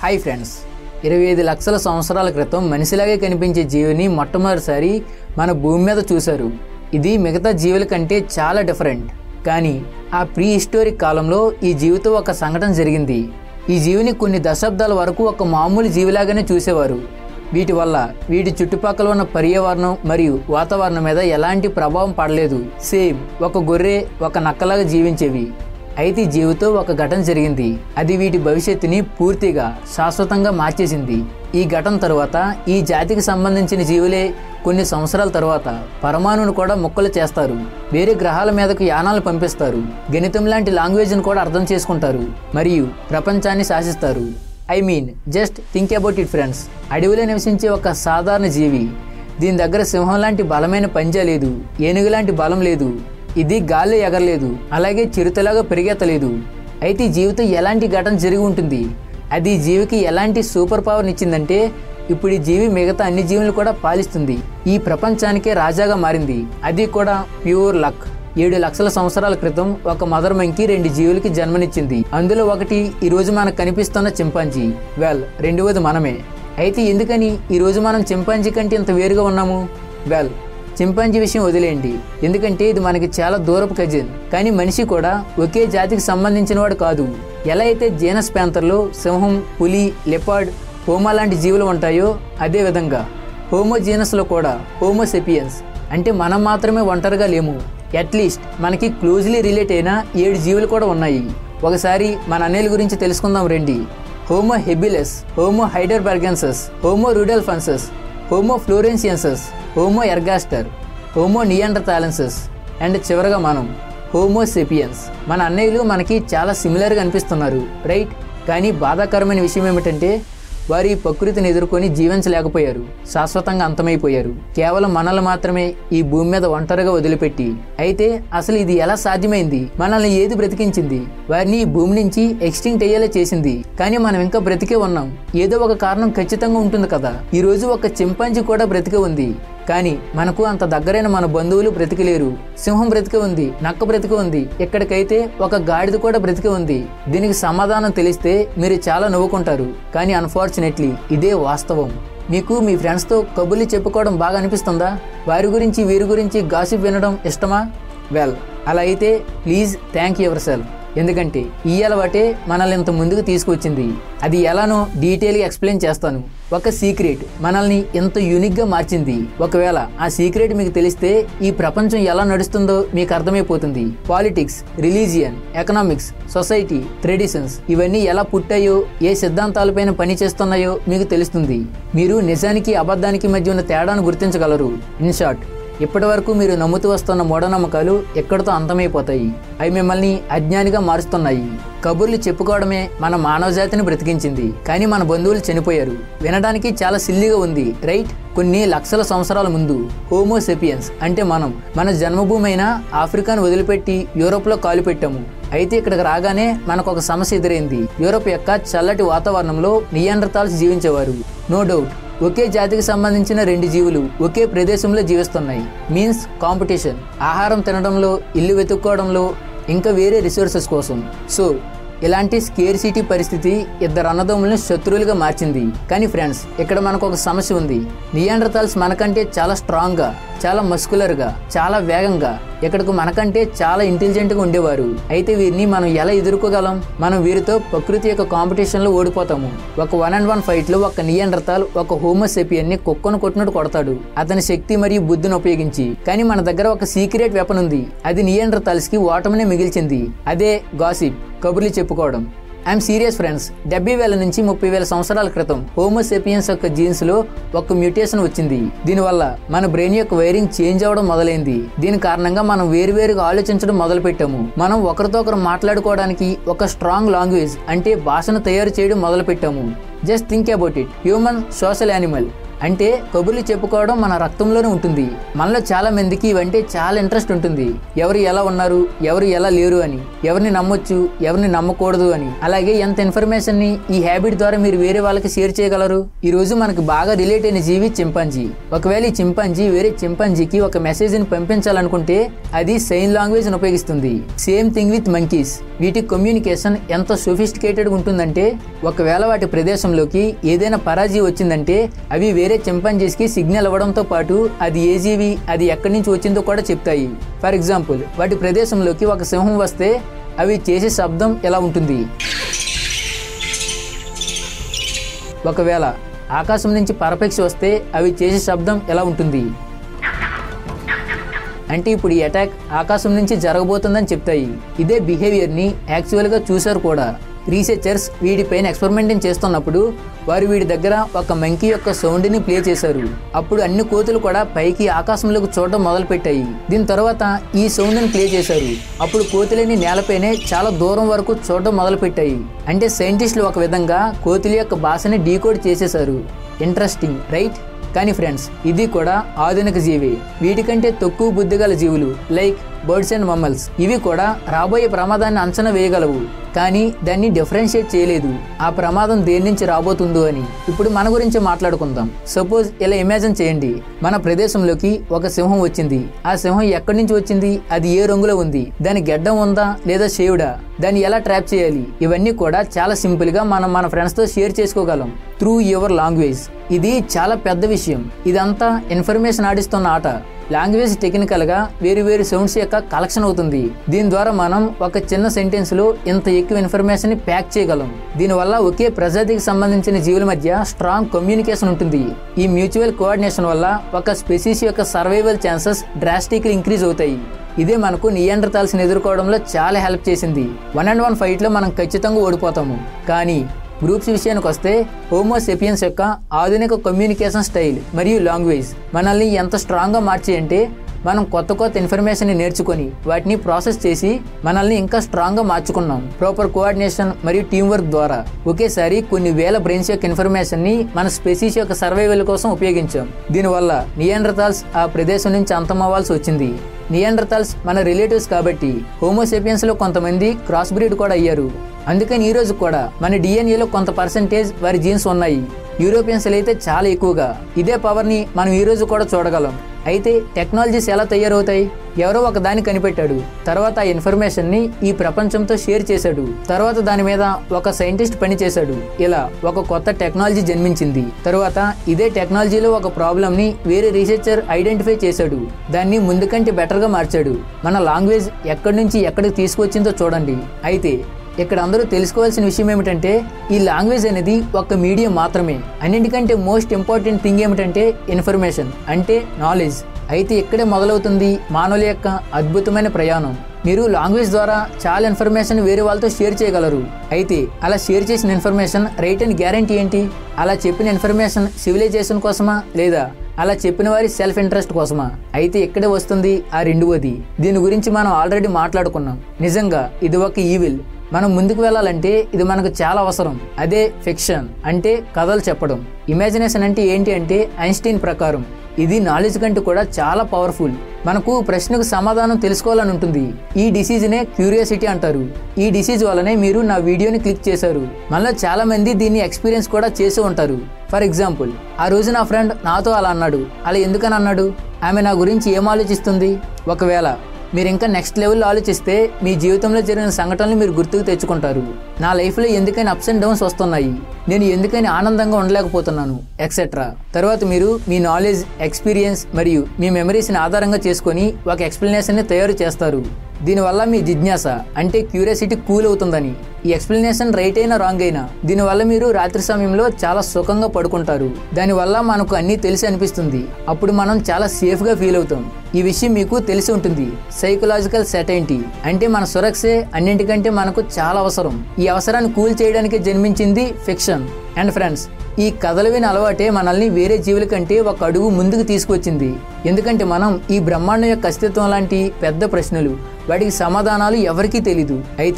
hi friends ఇరవై ఐదు లక్షల సంవత్సరాల క్రితం మనిషిలాగే కనిపించే జీవిని మొట్టమొదటిసారి మన భూమి మీద చూశారు ఇది మిగతా జీవుల కంటే చాలా డిఫరెంట్ కానీ ఆ ప్రీ హిస్టోరిక్ కాలంలో ఈ జీవితో ఒక సంఘటన జరిగింది ఈ జీవిని కొన్ని దశాబ్దాల వరకు ఒక మామూలు జీవిలాగానే చూసేవారు వీటి వల్ల వీటి చుట్టుపక్కల ఉన్న పర్యావరణం మరియు వాతావరణం మీద ఎలాంటి ప్రభావం పడలేదు సేమ్ ఒక గొర్రె ఒక నక్కలాగా జీవించేవి అయితే ఈ జీవితో ఒక ఘటన జరిగింది అది వీటి భవిష్యత్తుని పూర్తిగా శాశ్వతంగా మార్చేసింది ఈ ఘటన తరువాత ఈ జాతికి సంబంధించిన జీవులే కొన్ని సంవత్సరాల తర్వాత పరమాణువును కూడా ముక్కలు చేస్తారు వేరే గ్రహాల మీదకు యానాలు పంపిస్తారు గణితం లాంటి లాంగ్వేజ్ను కూడా అర్థం చేసుకుంటారు మరియు ప్రపంచాన్ని శాసిస్తారు I mean just think about it friends అడవిలో నివసించే ఒక సాధారణ జీవి దీని దగ్గర సింహం లాంటి బలమైన పంజా లేదు ఏనుగు లాంటి బలం లేదు ఇది గాల్లో ఎగరలేదు అలాగే చిరుతలాగా పెరిగెత్తలేదు అయితే ఈ జీవితం ఎలాంటి ఘటన జరిగి ఉంటుంది అది ఈ జీవికి ఎలాంటి సూపర్ పవర్ ఇచ్చిందంటే ఇప్పుడు ఈ జీవి మిగతా అన్ని జీవులు కూడా పాలిస్తుంది ఈ ప్రపంచానికే రాజాగా మారింది అది కూడా ప్యూర్ లక్ ఏడు లక్షల సంవత్సరాల క్రితం ఒక మదర్ మంకీ రెండు జీవులకి జన్మనిచ్చింది అందులో ఒకటి ఈ రోజు మనకు కనిపిస్తున్న చింపాంజీ వెల్ రెండవది మనమే అయితే ఎందుకని ఈ రోజు మనం చింపాంజీ కంటే ఇంత వేరుగా ఉన్నాము వెల్ చింపాంజీ విషయం వదిలేయండి ఎందుకంటే ఇది మనకి చాలా దూరపు కజిన్ కానీ మనిషి కూడా ఒకే జాతికి సంబంధించిన వాడు కాదు ఎలా అయితే జీనస్ ప్యాంతర్లో సింహం పులి లెపార్డ్ హోమా లాంటి జీవులు ఉంటాయో అదే విధంగా హోమో జీనస్లో కూడా హోమో సెపియన్స్ అంటే మనం మాత్రమే ఒంటరిగా లేము అట్లీస్ట్ మనకి క్లోజ్లీ రిలేట్ అయిన ఏడు జీవులు కూడా ఉన్నాయి ఒకసారి మన అన్నయ్యల గురించి తెలుసుకుందాం రండి homo habilis homo heidelbergensis homo rudolfensis homo floresiensis homo ergaster homo neanderthalensis and చివరగా మనం హోమో సెపియన్స్ మన అన్నయ్యలు మనకి చాలా సిమిలర్గా అనిపిస్తున్నారు రైట్ కానీ బాధాకరమైన విషయం ఏమిటంటే వారు ఈ ప్రకృతిని ఎదుర్కొని జీవించలేకపోయారు శాశ్వతంగా అంతమైపోయారు కేవలం మనల్ని మాత్రమే ఈ భూమి మీద ఒంటరిగా వదిలిపెట్టి అయితే అసలు ఇది ఎలా సాధ్యమైంది మనల్ని ఏది బ్రతికించింది వారిని ఈ భూమి నుంచి ఎక్స్టింక్ట్ అయ్యేలా చేసింది కానీ మనం ఇంకా బ్రతికే ఉన్నాం ఏదో ఒక కారణం ఖచ్చితంగా ఉంటుంది కదా ఈ రోజు ఒక చింపాంజీ కూడా బ్రతికే ఉంది కానీ మనకు అంత దగ్గరైన మన బంధువులు బ్రతికలేరు సింహం బ్రతికే ఉంది నక్క బ్రతికే ఉంది ఎక్కడికైతే ఒక గాడిద కూడా బ్రతికే ఉంది దీనికి సమాధానం తెలిస్తే మీరు చాలా నవ్వుకుంటారు కానీ అన్ఫార్చునేట్లీ ఇదే వాస్తవం మీకు మీ ఫ్రెండ్స్తో కబుర్లు చెప్పుకోవడం బాగా అనిపిస్తుందా వారి గురించి వీరి గురించి గాసిప్ వినడం ఇష్టమా వెల్ అలా అయితే ప్లీజ్ థ్యాంక్ యువర్ సెల్ఫ్ ఎందుకంటే ఈ అలవాటే మనల్ని ఇంత ముందుకు తీసుకొచ్చింది అది ఎలానో డీటెయిల్గా ఎక్స్ప్లెయిన్ చేస్తాను ఒక సీక్రెట్ మనల్ని ఎంత యూనిక్గా మార్చింది ఒకవేళ ఆ సీక్రెట్ మీకు తెలిస్తే ఈ ప్రపంచం ఎలా నడుస్తుందో మీకు అర్థమైపోతుంది politics religion economics society traditions ఇవన్నీ ఎలా పుట్టాయో ఏ సిద్ధాంతాలపైన పని చేస్తున్నాయో మీకు తెలుస్తుంది మీరు నిజానికి అబద్ధానికి మధ్య ఉన్న తేడాను గుర్తించగలరు ఇన్ షార్ట్ ఇప్పటి వరకు మీరు నమ్ముతూ వస్తున్న మూఢనమ్మకాలు ఎక్కడితో అంతమైపోతాయి అవి మిమ్మల్ని అజ్ఞానిగా మారుస్తున్నాయి కబుర్లు చెప్పుకోవడమే మన మానవ జాతిని బ్రతికించింది కానీ మన బంధువులు చనిపోయారు వినడానికి చాలా సిల్లిగా ఉంది రైట్ కొన్ని లక్షల సంవత్సరాల ముందు హోమో సెపియన్స్ అంటే మనం మన జన్మభూమి అయిన ఆఫ్రికాను వదిలిపెట్టి యూరోప్లో కాలు పెట్టాము అయితే ఇక్కడికి రాగానే మనకు ఒక సమస్య ఎదురైంది యూరోప్ యొక్క చల్లటి వాతావరణంలో నియాండ్రతాల్స్ జీవించేవారు నో డౌట్ ఒకే జాతికి సంబంధించిన రెండు జీవులు ఒకే ప్రదేశంలో జీవిస్తున్నాయి మీన్స్ కాంపిటీషన్ ఆహారం తినడంలో ఇల్లు వెతుక్కోవడంలో ఇంకా వేరే రిసోర్సెస్ కోసం సో ఇలాంటి స్కేర్ సిటీ పరిస్థితి ఇద్దరు అన్నదమ్ములను శత్రువులుగా మార్చింది కానీ ఫ్రెండ్స్ ఇక్కడ మనకు ఒక సమస్య ఉంది నియాండ్రతాల్స్ మనకంటే చాలా స్ట్రాంగ్గా చాలా మస్కులర్గా చాలా వేగంగా ఇక్కడకు మనకంటే చాలా ఇంటెలిజెంట్గా ఉండేవారు అయితే వీరిని మనం ఎలా ఎదుర్కోగలం మనం వీరితో ప్రకృతి యొక్క కాంపిటీషన్లో ఓడిపోతాము ఒక వన్ అండ్ వన్ ఫైట్లో ఒక నియండ్రతాల్ ఒక హోమోసెపియన్ని కుక్కను కొట్టినట్టు కొడతాడు అతని శక్తి మరియు బుద్ధిని ఉపయోగించి కానీ మన దగ్గర ఒక సీక్రెట్ వెపన్ ఉంది అది నియండ్రతాల్స్కి ఓటమినే మిగిల్చింది అదే గాసిప్ కబుర్లు చెప్పుకోవడం ఐఎమ్ సీరియస్ ఫ్రెండ్స్ డెబ్బై వేల నుంచి ముప్పై వేల సంవత్సరాల క్రితం హోమోసెపియన్స్ యొక్క జీన్స్ లో ఒక మ్యూటేషన్ వచ్చింది దీనివల్ల మన బ్రెయిన్ యొక్క వైరింగ్ చేంజ్ అవ్వడం మొదలైంది దీని కారణంగా మనం వేరువేరుగా ఆలోచించడం మొదలు పెట్టాము మనం ఒకరితో ఒకరు మాట్లాడుకోవడానికి ఒక స్ట్రాంగ్ లాంగ్వేజ్ అంటే భాషను తయారు చేయడం మొదలు పెట్టాము just think about it human social animal అంటే కబుర్లు చెప్పుకోవడం మన రక్తంలోనే ఉంటుంది మనలో చాలా మందికి ఇవంటే చాలా ఇంట్రెస్ట్ ఉంటుంది ఎవరు ఎలా ఉన్నారు ఎవరు ఎలా లేరు అని ఎవరిని నమ్మొచ్చు ఎవరిని నమ్మకూడదు అని అలాగే ఎంత ఇన్ఫర్మేషన్ ని ఈ హ్యాబిట్ ద్వారా మీరు వేరే వాళ్ళకి షేర్ చేయగలరు ఈ రోజు మనకు బాగా రిలేట్ అయిన జీవి చింపాంజీ ఒకవేళ ఈ చింపాంజీ వేరే చింపాంజీకి ఒక మెసేజ్ ని పంపించాలనుకుంటే అది సైన్ లాంగ్వేజ్ ని ఉపయోగిస్తుంది సేమ్ థింగ్ విత్ మంకీస్ వీటి కమ్యూనికేషన్ ఎంత సొఫిస్టికేటెడ్ ఉంటుందంటే ఒకవేళ వాటి ప్రదేశంలోకి ఏదైనా పరాజీ వచ్చిందంటే అవి వేరే చింపాంజీస్ కి సిగ్నల్ ఇవ్వడంతో పాటు అది ఏ జీవి అది ఎక్కడి నుంచి వచ్చిందో కూడా చెప్తాయి ఫర్ ఎగ్జాంపుల్ వాటి ప్రదేశంలోకి ఒక సింహం వస్తే అవి చేసే శబ్దం ఎలా ఉంటుంది ఒకవేళ ఆకాశం నుంచి పరపక్షి వస్తే అవి చేసే శబ్దం ఎలా ఉంటుంది అంటే ఇప్పుడు ఈ అటాక్ ఆకాశం నుంచి జరగబోతుందని చెప్తాయి ఇదే బిహేవియర్ని యాక్చువల్గా చూశారు కూడా రీసెర్చర్స్ వీటిపైన ఎక్స్పెరిమెంటింగ్ చేస్తున్నప్పుడు వారు వీడి దగ్గర ఒక మంకీ యొక్క సౌండ్ని ప్లే చేశారు అప్పుడు అన్ని కోతులు కూడా పైకి ఆకాశంలోకి చూడడం మొదలుపెట్టాయి దీని తర్వాత ఈ సౌండ్ని ప్లే చేశారు అప్పుడు కోతులని నేలపైనే చాలా దూరం వరకు చూడడం మొదలుపెట్టాయి అంటే సైంటిస్టులు ఒక విధంగా కోతుల యొక్క భాషని డీకోడ్ చేసేశారు ఇంట్రెస్టింగ్ రైట్ కానీ ఫ్రెండ్స్ ఇది కూడా ఆధునిక జీవి వీటికంటే తక్కువ బుద్ధి గల జీవులు లైక్ బర్డ్స్ అండ్ మమ్మల్స్ ఇవి కూడా రాబోయే ప్రమాదాన్ని అంచనా వేయగలవు కానీ దాన్ని డిఫరెన్షియేట్ చేయలేదు ఆ ప్రమాదం దేని నుంచి రాబోతుందో అని ఇప్పుడు మన గురించి మాట్లాడుకుందాం సపోజ్ ఇలా ఇమాజిన్ చేయండి మన ప్రదేశంలోకి ఒక సింహం వచ్చింది ఆ సింహం ఎక్కడి నుంచి వచ్చింది అది ఏ రంగులో ఉంది దాని గెడ్డం ఉందా లేదా షేవుడా దాన్ని ఎలా ట్రాప్ చేయాలి ఇవన్నీ కూడా చాలా సింపుల్ గా మనం మన ఫ్రెండ్స్ తో షేర్ చేసుకోగలం త్రూ యువర్ లాంగ్వేజ్ ఇది చాలా పెద్ద విషయం ఇదంతా ఇన్ఫర్మేషన్ ఆడిస్తున్న ఆట లాంగ్వేజ్ టెక్నికల్ గా వేరు వేరు సౌండ్స్ యొక్క కలెక్షన్ అవుతుంది దీని ద్వారా మనం ఒక చిన్న సెంటెన్స్ లో ఇంత ఎక్కువ ఇన్ఫర్మేషన్ ని ప్యాక్ చేయగలం దీనివల్ల ఒకే ప్రజాతికి సంబంధించిన జీవుల మధ్య స్ట్రాంగ్ కమ్యూనికేషన్ ఉంటుంది ఈ మ్యూచువల్ కోఆర్డినేషన్ వల్ల ఒక స్పెసీస్ యొక్క సర్వైవల్ ఛాన్సెస్ డ్రాస్టిక్లీ ఇంక్రీజ్ అవుతాయి ఇదే మనకు నియంత్రతాల్సిన ఎదుర్కోవడంలో చాలా హెల్ప్ చేసింది వన్ అండ్ వన్ ఫైట్లో మనం ఖచ్చితంగా ఓడిపోతాము కానీ గ్రూప్స్ విషయానికి వస్తే హోమోసెపియన్స్ యొక్క ఆధునిక కమ్యూనికేషన్ స్టైల్ మరియు లాంగ్వేజ్ మనల్ని ఎంత స్ట్రాంగ్గా మార్చాయంటే మనం కొత్త కొత్త ఇన్ఫర్మేషన్ని నేర్చుకొని వాటిని ప్రాసెస్ చేసి మనల్ని ఇంకా స్ట్రాంగ్గా మార్చుకున్నాం ప్రాపర్ కోఆర్డినేషన్ మరియు టీం వర్క్ ద్వారా ఒకేసారి కొన్ని వేల బ్రెయిన్స్ యొక్క ఇన్ఫర్మేషన్ని మన స్పెసీస్ యొక్క సర్వైవల్ కోసం ఉపయోగించాం దీనివల్ల నియండ్రతాల్స్ ఆ ప్రదేశం నుంచి అంతమవ్వాల్సి వచ్చింది నియండ్రతాల్స్ మన రిలేటివ్స్ కాబట్టి హోమోసెపియన్స్ లో కొంతమంది క్రాస్ బ్రీడ్ కూడా అయ్యారు అందుకని ఈ రోజు కూడా మన డిఎన్ఏలో కొంత పర్సంటేజ్ వారి జీన్స్ ఉన్నాయి యూరోపియన్స్ అయితే చాలా ఎక్కువగా ఇదే పవర్ ని మనం ఈ రోజు కూడా చూడగలం అయితే టెక్నాలజీస్ ఎలా తయారవుతాయి ఎవరో ఒక దాన్ని కనిపెట్టాడు తర్వాత ఆ ఇన్ఫర్మేషన్ ని ఈ ప్రపంచంతో షేర్ చేశాడు తర్వాత దాని మీద ఒక సైంటిస్ట్ పని చేశాడు ఇలా ఒక కొత్త టెక్నాలజీ జన్మించింది తర్వాత ఇదే టెక్నాలజీలో ఒక ప్రాబ్లమ్ ని వేరే రీసెర్చర్ ఐడెంటిఫై చేశాడు దాన్ని ముందు కంటే బెటర్ గా మార్చాడు మన లాంగ్వేజ్ ఎక్కడి నుంచి ఎక్కడికి తీసుకొచ్చిందో చూడండి అయితే ఇక్కడ అందరూ తెలుసుకోవాల్సిన విషయం ఏమిటంటే ఈ లాంగ్వేజ్ అనేది ఒక మీడియం మాత్రమే అన్నింటికంటే మోస్ట్ ఇంపార్టెంట్ థింగ్ ఏమిటంటే ఇన్ఫర్మేషన్ అంటే నాలెడ్జ్ అయితే ఇక్కడే మొదలవుతుంది మానవుల యొక్క అద్భుతమైన ప్రయాణం మీరు లాంగ్వేజ్ ద్వారా చాలా ఇన్ఫర్మేషన్ వేరే వాళ్ళతో షేర్ చేయగలరు అయితే అలా షేర్ చేసిన ఇన్ఫర్మేషన్ రైట్ అండ్ గ్యారంటీ ఏంటి అలా చెప్పిన ఇన్ఫర్మేషన్ సివిలైజేషన్ కోసమా లేదా అలా చెప్పిన వారి సెల్ఫ్ ఇంట్రెస్ట్ కోసమా అయితే ఇక్కడే వస్తుంది ఆ రెండవది దీని గురించి మనం ఆల్రెడీ మాట్లాడుకున్నాం నిజంగా ఇది ఒక ఈవిల్ మనం ముందుకు వెళ్ళాలంటే ఇది మనకు చాలా అవసరం అదే ఫిక్షన్ అంటే కథలు చెప్పడం ఇమాజినేషన్ అంటే ఏంటి అంటే ఐన్స్టీన్ ప్రకారం ఇది నాలెడ్జ్ కంటే కూడా చాలా పవర్ఫుల్ మనకు ప్రశ్నకు సమాధానం తెలుసుకోవాలని ఉంటుంది ఈ డిసీజ్నే క్యూరియాసిటీ అంటారు ఈ డిసీజ్ వల్లనే మీరు నా వీడియోని క్లిక్ చేశారు మనలో చాలా మంది దీన్ని ఎక్స్పీరియన్స్ కూడా చేసి ఉంటారు ఫర్ ఎగ్జాంపుల్ ఆ రోజు నా ఫ్రెండ్ నాతో అలా అన్నాడు అలా ఎందుకని అన్నాడు ఆమె నా గురించి ఏం ఆలోచిస్తుంది ఒకవేళ మీరు ఇంకా నెక్స్ట్ లెవెల్లో ఆలోచిస్తే మీ జీవితంలో జరిగిన సంఘటనలు మీరు గుర్తుకు తెచ్చుకుంటారు నా లైఫ్లో ఎందుకని అప్స్ అండ్ డౌన్స్ వస్తున్నాయి నేను ఎందుకని ఆనందంగా ఉండలేకపోతున్నాను ఎక్సెట్రా తర్వాత మీరు మీ నాలెడ్జ్ ఎక్స్పీరియన్స్ మరియు మీ మెమరీస్ని ఆధారంగా చేసుకొని ఒక ఎక్స్ప్లెనేషన్ని తయారు చేస్తారు దీనివల్ల మీ జిజ్ఞాస అంటే క్యూరియాసిటీ కూల్ అవుతుందని ఈ ఎక్స్ప్లెనేషన్ రైట్ అయినా రాంగ్ అయినా దీనివల్ల మీరు రాత్రి సమయంలో చాలా సుఖంగా పడుకుంటారు దానివల్ల మనకు అన్నీ తెలిసి అనిపిస్తుంది అప్పుడు మనం చాలా సేఫ్గా ఫీల్ అవుతాం ఈ విషయం మీకు తెలిసి ఉంటుంది సైకలాజికల్ సెటైంటీ అంటే మన సురక్షే అన్నింటికంటే మనకు చాలా అవసరం ఈ అవసరాన్ని కూల్ చేయడానికి జన్మించింది ఫిక్షన్ అండ్ ఫ్రెండ్స్ ఈ కథలు విని అలవాటే మనల్ని వేరే జీవుల కంటే ఒక అడుగు ముందుకు తీసుకొచ్చింది ఎందుకంటే మనం ఈ బ్రహ్మాండం యొక్క అస్తిత్వం లాంటి పెద్ద ప్రశ్నలు వాటికి సమాధానాలు ఎవరికీ తెలీదు అయితే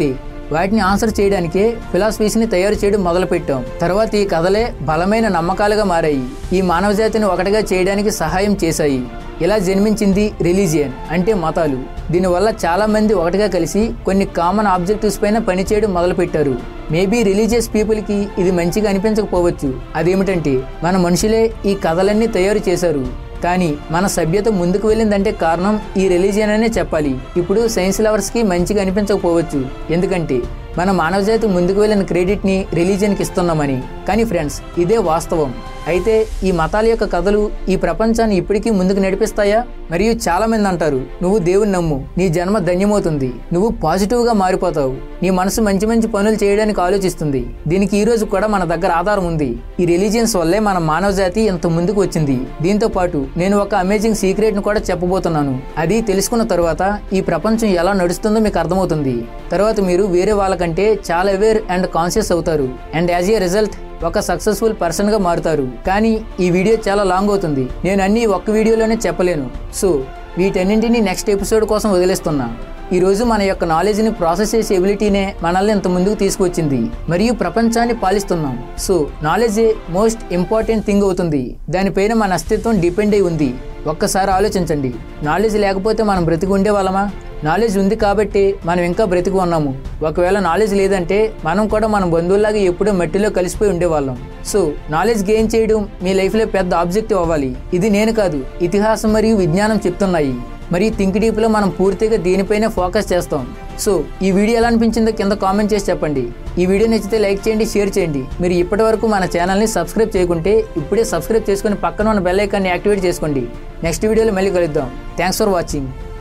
వాటిని ఆన్సర్ చేయడానికే ఫిలాసఫీస్ని తయారు చేయడం మొదలుపెట్టాం తర్వాత ఈ కథలే బలమైన నమ్మకాలుగా మారాయి ఈ మానవజాతిని ఒకటిగా చేయడానికి సహాయం చేశాయి ఇలా జన్మించింది రిలీజియన్ అంటే మతాలు దీనివల్ల చాలా మంది ఒకటిగా కలిసి కొన్ని కామన్ ఆబ్జెక్టివ్స్ పైన పనిచేయడం మొదలుపెట్టారు మేబీ రిలీజియస్ పీపుల్కి ఇది మంచిగా అనిపించకపోవచ్చు అదేమిటంటే మన మనుషులే ఈ కథలన్నీ తయారు చేశారు కానీ మన సభ్యత ముందుకు వెళ్ళిందంటే కారణం ఈ రిలీజియన్ అనే చెప్పాలి ఇప్పుడు సైన్స్ లవర్స్కి మంచిగా అనిపించకపోవచ్చు ఎందుకంటే మన మానవజాతి ముందుకు వెళ్ళిన క్రెడిట్ని రిలీజియన్కి ఇస్తున్నామని కానీ ఫ్రెండ్స్ ఇదే వాస్తవం అయితే ఈ మతాల యొక్క కథలు ఈ ప్రపంచాన్ని ఇప్పటికీ ముందుకు నడిపిస్తాయా మరియు చాలా మంది అంటారు నువ్వు దేవుని నమ్ము నీ జన్మ ధన్యమవుతుంది నువ్వు పాజిటివ్గా మారిపోతావు నీ మనసు మంచి మంచి పనులు చేయడానికి ఆలోచిస్తుంది దీనికి ఈ రోజు కూడా మన దగ్గర ఆధారం ఉంది ఈ రిలీజియన్స్ వల్లే మన మానవ జాతి ఇంత ముందుకు వచ్చింది దీంతో పాటు నేను ఒక అమేజింగ్ సీక్రెట్ ను కూడా చెప్పబోతున్నాను అది తెలుసుకున్న తర్వాత ఈ ప్రపంచం ఎలా నడుస్తుందో మీకు అర్థమవుతుంది తర్వాత మీరు వేరే వాళ్ళకంటే చాలా అవేర్ అండ్ కాన్షియస్ అవుతారు అండ్ యాజ్ ఏ రిజల్ట్ ఒక సక్సెస్ఫుల్ పర్సన్ గా మారుతారు కానీ ఈ వీడియో చాలా లాంగ్ అవుతుంది నేను అన్ని ఒక్క వీడియోలోనే చెప్పలేను సో వీటన్నింటినీ నెక్స్ట్ ఎపిసోడ్ కోసం వదిలేస్తున్నా ఈ రోజు మన యొక్క నాలెడ్జ్ని ప్రాసెస్ చేసే ఎబిలిటీనే మనల్ని ఇంత ముందుకు తీసుకొచ్చింది మరియు ప్రపంచాన్ని పాలిస్తున్నాం సో నాలెడ్జే మోస్ట్ ఇంపార్టెంట్ థింగ్ అవుతుంది దానిపైన మన అస్తిత్వం డిపెండ్ అయి ఉంది ఒక్కసారి ఆలోచించండి నాలెడ్జ్ లేకపోతే మనం బ్రతికి ఉండేవాళ్ళమా నాలెడ్జ్ ఉంది కాబట్టి మనం ఇంకా బ్రతికి ఉన్నాము ఒకవేళ నాలెడ్జ్ లేదంటే మనం కూడా మన బంధువుల్లాగా ఎప్పుడూ మట్టిలో కలిసిపోయి ఉండేవాళ్ళం సో నాలెడ్జ్ గెయిన్ చేయడం మీ లైఫ్లో పెద్ద ఆబ్జెక్టివ్ అవ్వాలి ఇది నేను కాదు ఇతిహాసం మరియు విజ్ఞానం చెప్తున్నాయి మరియు థింక్ డీప్లో మనం పూర్తిగా దీనిపైనే ఫోకస్ చేస్తాం సో ఈ వీడియో ఎలా అనిపించిందో కింద కామెంట్ చేసి చెప్పండి ఈ వీడియో నచ్చితే లైక్ చేయండి షేర్ చేయండి మీరు ఇప్పటి వరకు మన ఛానల్ని సబ్స్క్రైబ్ చేయకుంటే ఇప్పుడే సబ్స్క్రైబ్ చేసుకుని పక్కన ఉన్న బెల్ ఐకాన్ని యాక్టివేట్ చేసుకోండి నెక్స్ట్ వీడియోలో మళ్ళీ కలుద్దాం థ్యాంక్స్ ఫర్ వాచింగ్